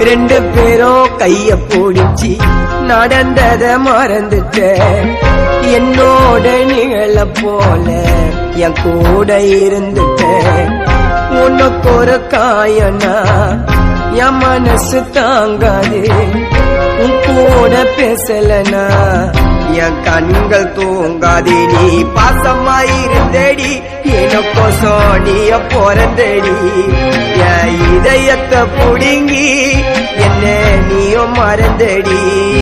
ரெண்டு பேரும் கைய பிடிச்சி நடந்தத மறந்துட்ட என்னோட நிழல போல என் கூட இருந்துட்ட உனக்கு ஒரு காயனா என் மனசு தாங்காது உன் கூட பேசலனா என் கண்கள் தூங்காதே நீ பாசமா இருந்தடி எனக்கோசம் நீய பிறந்தடி என் இதயத்தை புடுங்கி என்ன நீயும் மறந்தடி